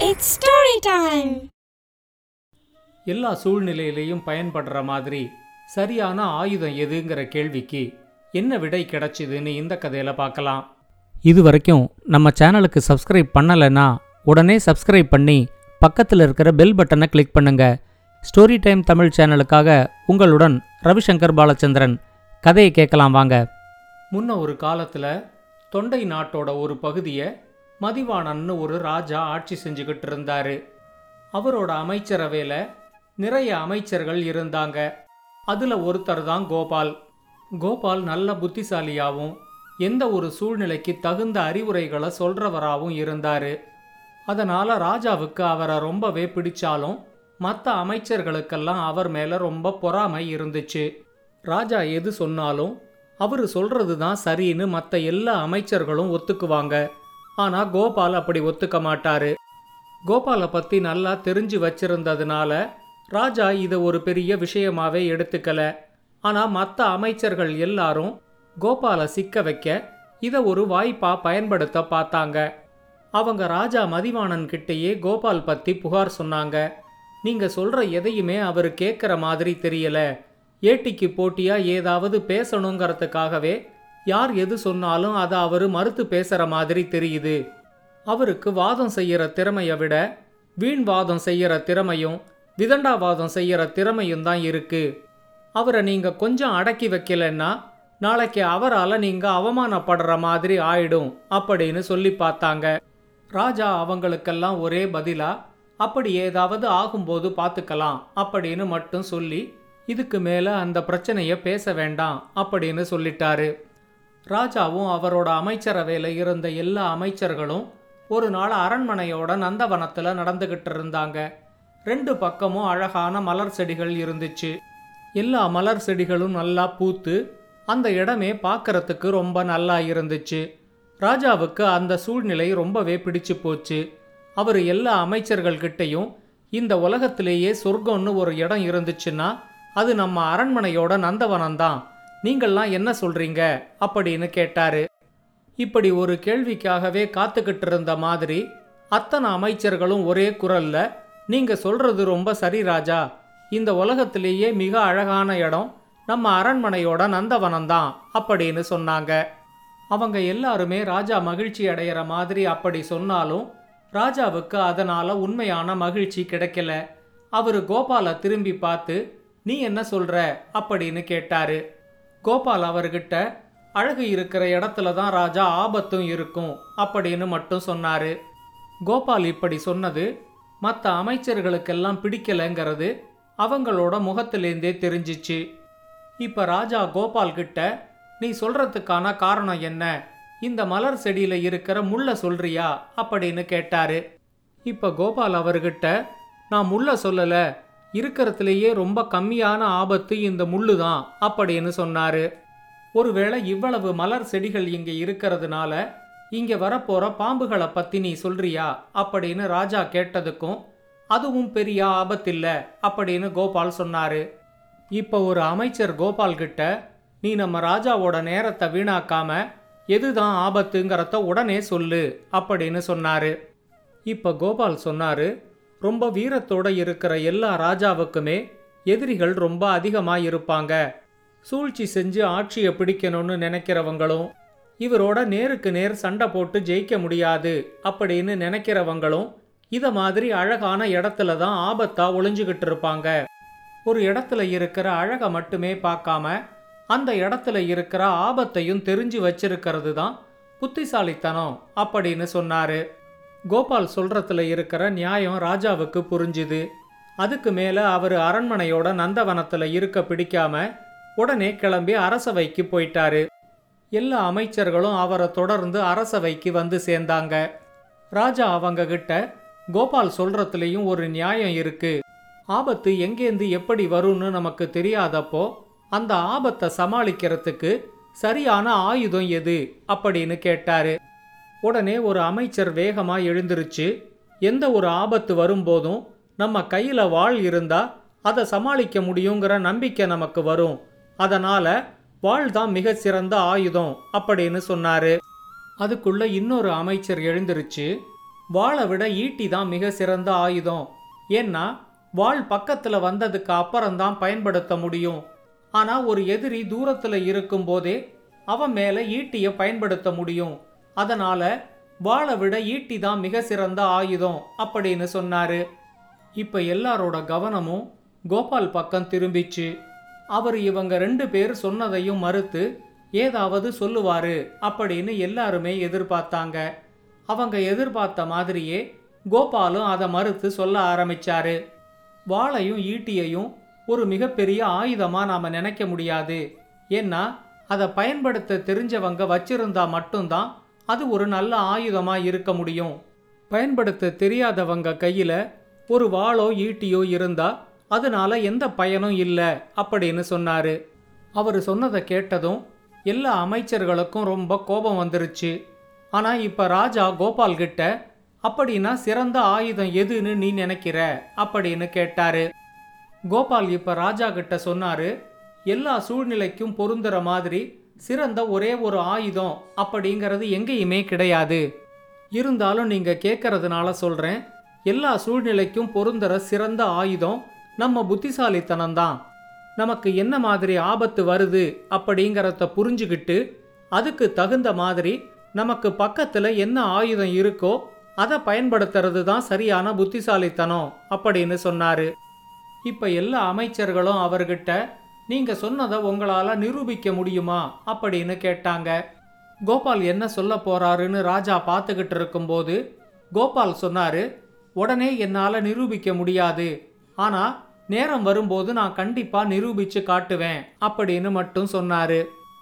It's story time. எல்லா சூழ்நிலையிலையும் பயன்படுற மாதிரி சரியான ஆயுதம் எதுங்கிற கேள்விக்கு என்ன விடை கிடைச்சிதுன்னு இந்த கதையில் பார்க்கலாம் இது வரைக்கும் நம்ம சேனலுக்கு சப்ஸ்கிரைப் பண்ணலைன்னா உடனே சப்ஸ்கிரைப் பண்ணி பக்கத்தில் இருக்கிற பெல் பட்டனை கிளிக் பண்ணுங்க ஸ்டோரி டைம் தமிழ் சேனலுக்காக உங்களுடன் ரவிசங்கர் பாலச்சந்திரன் கதையை கேட்கலாம் வாங்க முன்ன ஒரு காலத்தில் தொண்டை நாட்டோட ஒரு பகுதியை மதிவாணன்னு ஒரு ராஜா ஆட்சி செஞ்சுக்கிட்டு இருந்தாரு அவரோட அமைச்சரவையில் நிறைய அமைச்சர்கள் இருந்தாங்க அதில் ஒருத்தர் தான் கோபால் கோபால் நல்ல புத்திசாலியாகவும் எந்த ஒரு சூழ்நிலைக்கு தகுந்த அறிவுரைகளை சொல்றவராகவும் இருந்தார் அதனால் ராஜாவுக்கு அவரை ரொம்பவே பிடிச்சாலும் மற்ற அமைச்சர்களுக்கெல்லாம் அவர் மேலே ரொம்ப பொறாமை இருந்துச்சு ராஜா எது சொன்னாலும் அவர் சொல்றது தான் சரின்னு மற்ற எல்லா அமைச்சர்களும் ஒத்துக்குவாங்க ஆனால் கோபால் அப்படி ஒத்துக்க மாட்டாரு கோபாலை பற்றி நல்லா தெரிஞ்சு வச்சிருந்ததுனால ராஜா இதை ஒரு பெரிய விஷயமாவே எடுத்துக்கல ஆனால் மற்ற அமைச்சர்கள் எல்லாரும் கோபாலை சிக்க வைக்க இதை ஒரு வாய்ப்பா பயன்படுத்த பார்த்தாங்க அவங்க ராஜா மதிவாணன் கிட்டேயே கோபால் பற்றி புகார் சொன்னாங்க நீங்க சொல்ற எதையுமே அவர் கேட்குற மாதிரி தெரியல ஏட்டிக்கு போட்டியா ஏதாவது பேசணுங்கிறதுக்காகவே யார் எது சொன்னாலும் அதை அவர் மறுத்து பேசுற மாதிரி தெரியுது அவருக்கு வாதம் செய்யற திறமையை விட வீண் வாதம் செய்யற திறமையும் விதண்டாவாதம் செய்யற திறமையும் தான் இருக்கு அவரை நீங்க கொஞ்சம் அடக்கி வைக்கலன்னா நாளைக்கு அவரால் நீங்க அவமானப்படுற மாதிரி ஆயிடும் அப்படின்னு சொல்லி பார்த்தாங்க ராஜா அவங்களுக்கெல்லாம் ஒரே பதிலா அப்படி ஏதாவது ஆகும்போது பார்த்துக்கலாம் அப்படின்னு மட்டும் சொல்லி இதுக்கு மேலே அந்த பிரச்சனையை பேச வேண்டாம் அப்படின்னு சொல்லிட்டாரு ராஜாவும் அவரோட அமைச்சரவையில் இருந்த எல்லா அமைச்சர்களும் ஒரு நாள் அரண்மனையோட நந்தவனத்தில் நடந்துக்கிட்டு இருந்தாங்க ரெண்டு பக்கமும் அழகான மலர் செடிகள் இருந்துச்சு எல்லா மலர் செடிகளும் நல்லா பூத்து அந்த இடமே பார்க்கறதுக்கு ரொம்ப நல்லா இருந்துச்சு ராஜாவுக்கு அந்த சூழ்நிலை ரொம்பவே பிடிச்சு போச்சு அவர் எல்லா அமைச்சர்கள்கிட்டையும் இந்த உலகத்திலேயே சொர்க்கம்னு ஒரு இடம் இருந்துச்சுன்னா அது நம்ம அரண்மனையோட நந்தவனம் தான் நீங்கள்லாம் என்ன சொல்றீங்க அப்படின்னு கேட்டாரு இப்படி ஒரு கேள்விக்காகவே காத்துக்கிட்டு இருந்த மாதிரி அத்தனை அமைச்சர்களும் ஒரே குரல்ல நீங்க சொல்றது ரொம்ப சரி ராஜா இந்த உலகத்திலேயே மிக அழகான இடம் நம்ம அரண்மனையோட நந்தவனம் தான் அப்படின்னு சொன்னாங்க அவங்க எல்லாருமே ராஜா மகிழ்ச்சி அடையிற மாதிரி அப்படி சொன்னாலும் ராஜாவுக்கு அதனால உண்மையான மகிழ்ச்சி கிடைக்கல அவரு கோபாலை திரும்பி பார்த்து நீ என்ன சொல்ற அப்படின்னு கேட்டாரு கோபால் அவர்கிட்ட அழகு இருக்கிற இடத்துல தான் ராஜா ஆபத்தும் இருக்கும் அப்படின்னு மட்டும் சொன்னாரு கோபால் இப்படி சொன்னது மற்ற அமைச்சர்களுக்கெல்லாம் பிடிக்கலைங்கிறது அவங்களோட முகத்திலேருந்தே தெரிஞ்சிச்சு இப்ப ராஜா கோபால் கிட்ட நீ சொல்றதுக்கான காரணம் என்ன இந்த மலர் செடியில இருக்கிற முள்ள சொல்றியா அப்படின்னு கேட்டாரு இப்ப கோபால் அவர்கிட்ட நான் முள்ள சொல்லல இருக்கிறதுலேயே ரொம்ப கம்மியான ஆபத்து இந்த முள்ளு தான் அப்படின்னு சொன்னாரு ஒருவேளை இவ்வளவு மலர் செடிகள் இங்க இருக்கிறதுனால இங்க வரப்போற பாம்புகளை பத்தி நீ சொல்றியா அப்படின்னு ராஜா கேட்டதுக்கும் அதுவும் பெரிய ஆபத்தில்ல அப்படின்னு கோபால் சொன்னாரு இப்போ ஒரு அமைச்சர் கோபால் கிட்ட நீ நம்ம ராஜாவோட நேரத்தை வீணாக்காம எதுதான் ஆபத்துங்கிறத உடனே சொல்லு அப்படின்னு சொன்னாரு இப்போ கோபால் சொன்னாரு ரொம்ப வீரத்தோட இருக்கிற எல்லா ராஜாவுக்குமே எதிரிகள் ரொம்ப அதிகமாக இருப்பாங்க சூழ்ச்சி செஞ்சு ஆட்சியை பிடிக்கணும்னு நினைக்கிறவங்களும் இவரோட நேருக்கு நேர் சண்டை போட்டு ஜெயிக்க முடியாது அப்படின்னு நினைக்கிறவங்களும் இத மாதிரி அழகான இடத்துல தான் ஆபத்தா ஒளிஞ்சுகிட்டு இருப்பாங்க ஒரு இடத்துல இருக்கிற அழகை மட்டுமே பார்க்காம அந்த இடத்துல இருக்கிற ஆபத்தையும் தெரிஞ்சு வச்சிருக்கிறது தான் புத்திசாலித்தனம் அப்படின்னு சொன்னாரு கோபால் சொல்றதுல இருக்கிற நியாயம் ராஜாவுக்கு புரிஞ்சுது அதுக்கு மேல அவர் அரண்மனையோட நந்தவனத்துல இருக்க பிடிக்காம உடனே கிளம்பி அரசவைக்கு போயிட்டாரு எல்லா அமைச்சர்களும் அவரை தொடர்ந்து அரசவைக்கு வந்து சேர்ந்தாங்க ராஜா அவங்க கிட்ட கோபால் சொல்றதுலயும் ஒரு நியாயம் இருக்கு ஆபத்து எங்கேருந்து எப்படி வரும்னு நமக்கு தெரியாதப்போ அந்த ஆபத்தை சமாளிக்கிறதுக்கு சரியான ஆயுதம் எது அப்படின்னு கேட்டாரு உடனே ஒரு அமைச்சர் வேகமா எழுந்திருச்சு எந்த ஒரு ஆபத்து வரும்போதும் நம்ம கையில வாள் இருந்தா அதை சமாளிக்க முடியுங்கிற நம்பிக்கை நமக்கு வரும் அதனால வாள் தான் மிக சிறந்த ஆயுதம் அப்படின்னு சொன்னாரு அதுக்குள்ள இன்னொரு அமைச்சர் எழுந்திருச்சு வாளை விட ஈட்டி தான் மிக சிறந்த ஆயுதம் ஏன்னா வாள் பக்கத்துல வந்ததுக்கு அப்புறம்தான் பயன்படுத்த முடியும் ஆனா ஒரு எதிரி தூரத்துல இருக்கும்போதே அவன் மேல ஈட்டிய பயன்படுத்த முடியும் அதனால வாளை விட ஈட்டி தான் மிக சிறந்த ஆயுதம் அப்படின்னு சொன்னாரு இப்ப எல்லாரோட கவனமும் கோபால் பக்கம் திரும்பிச்சு அவர் இவங்க ரெண்டு பேர் சொன்னதையும் மறுத்து ஏதாவது சொல்லுவாரு அப்படின்னு எல்லாருமே எதிர்பார்த்தாங்க அவங்க எதிர்பார்த்த மாதிரியே கோபாலும் அதை மறுத்து சொல்ல ஆரம்பிச்சாரு வாளையும் ஈட்டியையும் ஒரு மிகப்பெரிய ஆயுதமா நாம நினைக்க முடியாது ஏன்னா அதை பயன்படுத்த தெரிஞ்சவங்க வச்சிருந்தா மட்டும்தான் அது ஒரு நல்ல ஆயுதமா இருக்க முடியும் பயன்படுத்த தெரியாதவங்க கையில ஒரு வாளோ ஈட்டியோ இருந்தா அதனால எந்த பயனும் இல்லை அப்படின்னு சொன்னாரு அவர் சொன்னதை கேட்டதும் எல்லா அமைச்சர்களுக்கும் ரொம்ப கோபம் வந்துருச்சு ஆனா இப்ப ராஜா கோபால் கிட்ட அப்படின்னா சிறந்த ஆயுதம் எதுன்னு நீ நினைக்கிற அப்படின்னு கேட்டாரு கோபால் இப்ப ராஜா கிட்ட சொன்னாரு எல்லா சூழ்நிலைக்கும் பொருந்துற மாதிரி சிறந்த ஒரே ஒரு ஆயுதம் அப்படிங்கிறது எங்கேயுமே கிடையாது இருந்தாலும் நீங்க கேட்கறதுனால சொல்றேன் எல்லா சூழ்நிலைக்கும் பொருந்துற சிறந்த ஆயுதம் நம்ம புத்திசாலித்தனம் தான் நமக்கு என்ன மாதிரி ஆபத்து வருது அப்படிங்கிறத புரிஞ்சுக்கிட்டு அதுக்கு தகுந்த மாதிரி நமக்கு பக்கத்துல என்ன ஆயுதம் இருக்கோ அதை பயன்படுத்துறது தான் சரியான புத்திசாலித்தனம் அப்படின்னு சொன்னாரு இப்ப எல்லா அமைச்சர்களும் அவர்கிட்ட நீங்க சொன்னதை உங்களால நிரூபிக்க முடியுமா அப்படின்னு கேட்டாங்க கோபால் என்ன சொல்ல போறாருன்னு ராஜா பார்த்துக்கிட்டு இருக்கும்போது கோபால் சொன்னாரு உடனே என்னால நிரூபிக்க முடியாது ஆனா நேரம் வரும்போது நான் கண்டிப்பா நிரூபிச்சு காட்டுவேன் அப்படின்னு மட்டும் சொன்னாரு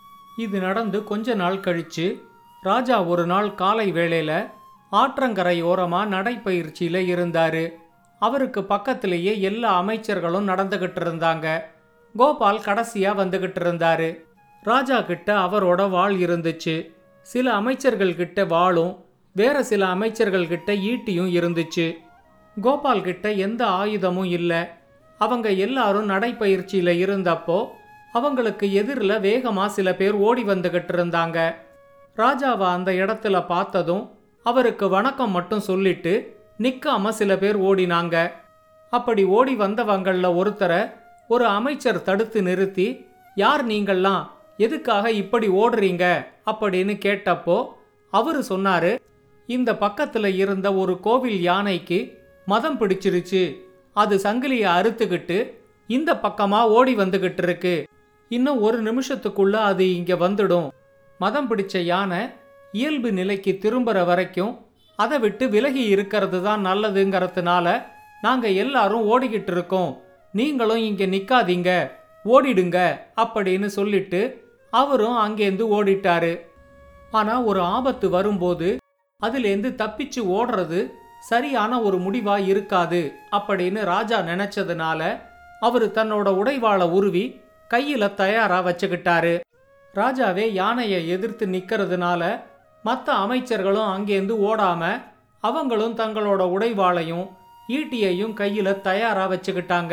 இது நடந்து கொஞ்ச நாள் கழிச்சு ராஜா ஒரு நாள் காலை வேளையில ஆற்றங்கரை ஓரமா நடைப்பயிற்சியில இருந்தாரு அவருக்கு பக்கத்திலேயே எல்லா அமைச்சர்களும் நடந்துகிட்டு இருந்தாங்க கோபால் கடைசியா வந்துகிட்டு இருந்தாரு ராஜா கிட்ட அவரோட வாள் இருந்துச்சு சில அமைச்சர்கள் கிட்ட வாளும் வேற சில அமைச்சர்கள் கிட்ட ஈட்டியும் இருந்துச்சு கோபால் கிட்ட எந்த ஆயுதமும் இல்லை அவங்க எல்லாரும் நடைப்பயிற்சியில இருந்தப்போ அவங்களுக்கு எதிரில் வேகமா சில பேர் ஓடி வந்துகிட்டு இருந்தாங்க ராஜாவை அந்த இடத்துல பார்த்ததும் அவருக்கு வணக்கம் மட்டும் சொல்லிட்டு நிக்காம சில பேர் ஓடினாங்க அப்படி ஓடி வந்தவங்கள ஒருத்தரை ஒரு அமைச்சர் தடுத்து நிறுத்தி யார் நீங்கள்லாம் எதுக்காக இப்படி ஓடுறீங்க அப்படின்னு கேட்டப்போ அவரு சொன்னாரு இந்த பக்கத்துல இருந்த ஒரு கோவில் யானைக்கு மதம் பிடிச்சிருச்சு அது சங்கிலியை அறுத்துக்கிட்டு இந்த பக்கமா ஓடி வந்துகிட்டு இருக்கு இன்னும் ஒரு நிமிஷத்துக்குள்ள அது இங்க வந்துடும் மதம் பிடிச்ச யானை இயல்பு நிலைக்கு திரும்புற வரைக்கும் அதை விட்டு விலகி இருக்கிறது தான் நல்லதுங்கிறதுனால நாங்க எல்லாரும் ஓடிக்கிட்டு இருக்கோம் நீங்களும் இங்க நிக்காதீங்க ஓடிடுங்க அப்படின்னு சொல்லிட்டு அவரும் அங்கேருந்து ஓடிட்டாரு ஆனா ஒரு ஆபத்து வரும்போது அதுலேருந்து தப்பிச்சு ஓடுறது சரியான ஒரு முடிவா இருக்காது அப்படின்னு ராஜா நினைச்சதுனால அவரு தன்னோட உடைவாளை உருவி கையில தயாரா வச்சுக்கிட்டாரு ராஜாவே யானையை எதிர்த்து நிக்கிறதுனால மற்ற அமைச்சர்களும் அங்கேருந்து ஓடாம அவங்களும் தங்களோட உடைவாளையும் ஈட்டியையும் கையில தயாரா வச்சுக்கிட்டாங்க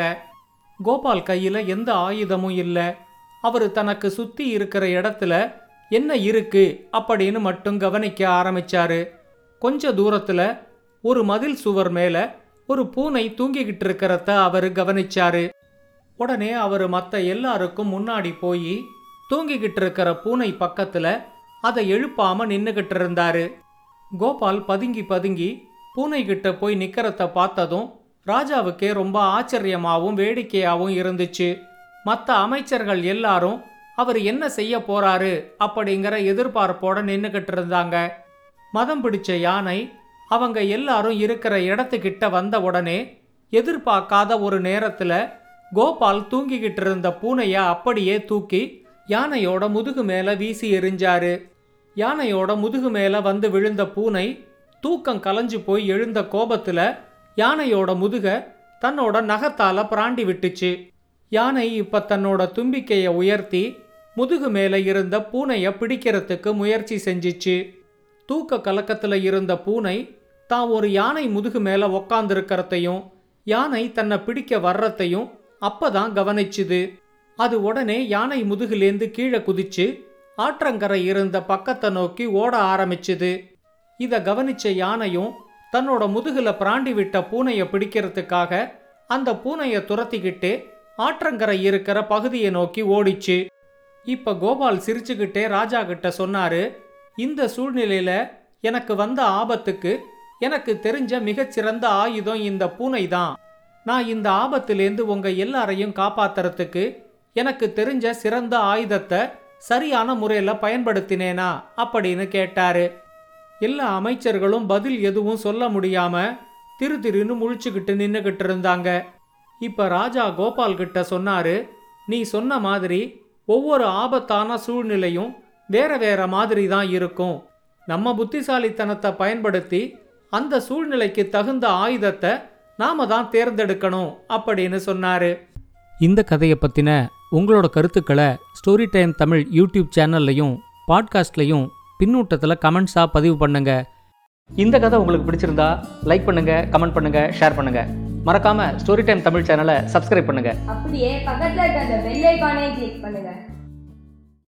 கோபால் கையில எந்த ஆயுதமும் இல்லை அவரு தனக்கு சுத்தி இருக்கிற இடத்துல என்ன இருக்கு அப்படின்னு மட்டும் கவனிக்க ஆரம்பிச்சாரு கொஞ்ச தூரத்துல ஒரு மதில் சுவர் மேல ஒரு பூனை தூங்கிக்கிட்டு இருக்கிறத அவரு கவனிச்சாரு உடனே அவர் மற்ற எல்லாருக்கும் முன்னாடி போய் தூங்கிக்கிட்டு இருக்கிற பூனை பக்கத்துல அதை எழுப்பாம நின்னுகிட்டு இருந்தாரு கோபால் பதுங்கி பதுங்கி பூனை கிட்ட போய் நிக்கிறத பார்த்ததும் ராஜாவுக்கே ரொம்ப ஆச்சரியமாவும் வேடிக்கையாவும் இருந்துச்சு மற்ற அமைச்சர்கள் எல்லாரும் அவர் என்ன செய்ய போறாரு அப்படிங்கிற எதிர்பார்ப்போட நின்னுகிட்டு இருந்தாங்க மதம் பிடிச்ச யானை அவங்க எல்லாரும் இருக்கிற இடத்துக்கிட்ட வந்த உடனே எதிர்பார்க்காத ஒரு நேரத்துல கோபால் தூங்கிக்கிட்டு இருந்த பூனைய அப்படியே தூக்கி யானையோட முதுகு மேல வீசி எறிஞ்சாரு யானையோட முதுகு மேல வந்து விழுந்த பூனை தூக்கம் கலைஞ்சு போய் எழுந்த கோபத்துல யானையோட முதுக தன்னோட நகத்தால பிராண்டி விட்டுச்சு யானை இப்ப தன்னோட தும்பிக்கைய உயர்த்தி முதுகு மேல இருந்த பூனைய பிடிக்கிறதுக்கு முயற்சி செஞ்சிச்சு தூக்க கலக்கத்துல இருந்த பூனை தான் ஒரு யானை முதுகு மேல உக்காந்துருக்கிறதையும் யானை தன்னை பிடிக்க வர்றதையும் அப்பதான் கவனிச்சுது அது உடனே யானை முதுகுலேந்து கீழே குதிச்சு ஆற்றங்கரை இருந்த பக்கத்தை நோக்கி ஓட ஆரம்பிச்சுது இத கவனிச்ச யானையும் தன்னோட முதுகுல பிராண்டி விட்ட பூனையை பிடிக்கிறதுக்காக அந்த பூனையை துரத்திக்கிட்டு ஆற்றங்கரை இருக்கிற பகுதியை நோக்கி ஓடிச்சு இப்ப கோபால் சிரிச்சுக்கிட்டே ராஜா கிட்ட சொன்னாரு இந்த சூழ்நிலையில எனக்கு வந்த ஆபத்துக்கு எனக்கு தெரிஞ்ச மிகச்சிறந்த ஆயுதம் இந்த பூனை தான் நான் இந்த ஆபத்திலேருந்து உங்க எல்லாரையும் காப்பாத்துறதுக்கு எனக்கு தெரிஞ்ச சிறந்த ஆயுதத்தை சரியான முறையில பயன்படுத்தினேனா அப்படின்னு கேட்டாரு எல்லா அமைச்சர்களும் பதில் எதுவும் சொல்ல முடியாம திரு திருன்னு முழிச்சுக்கிட்டு நின்னுகிட்டு இருந்தாங்க இப்ப ராஜா கோபால் கிட்ட சொன்னாரு நீ சொன்ன மாதிரி ஒவ்வொரு ஆபத்தான சூழ்நிலையும் வேற வேற மாதிரி தான் இருக்கும் நம்ம புத்திசாலித்தனத்தை பயன்படுத்தி அந்த சூழ்நிலைக்கு தகுந்த ஆயுதத்தை நாம தான் தேர்ந்தெடுக்கணும் அப்படின்னு சொன்னாரு இந்த கதையை பத்தின உங்களோட கருத்துக்களை ஸ்டோரி டைம் தமிழ் யூடியூப் சேனல்லையும் பாட்காஸ்ட்லையும் பின்னூட்டத்தில் கமெண்ட்ஸாக பதிவு பண்ணுங்க இந்த கதை உங்களுக்கு பிடிச்சிருந்தா லைக் பண்ணுங்க கமெண்ட் பண்ணுங்க ஷேர் பண்ணுங்க மறக்காம ஸ்டோரி டைம் தமிழ் சேனலை சப்ஸ்கிரைப் பண்ணுங்க அப்படியே பக்கத்துல இருக்க அந்த பெல் ஐகானையும் கிளிக் பண்ணுங்க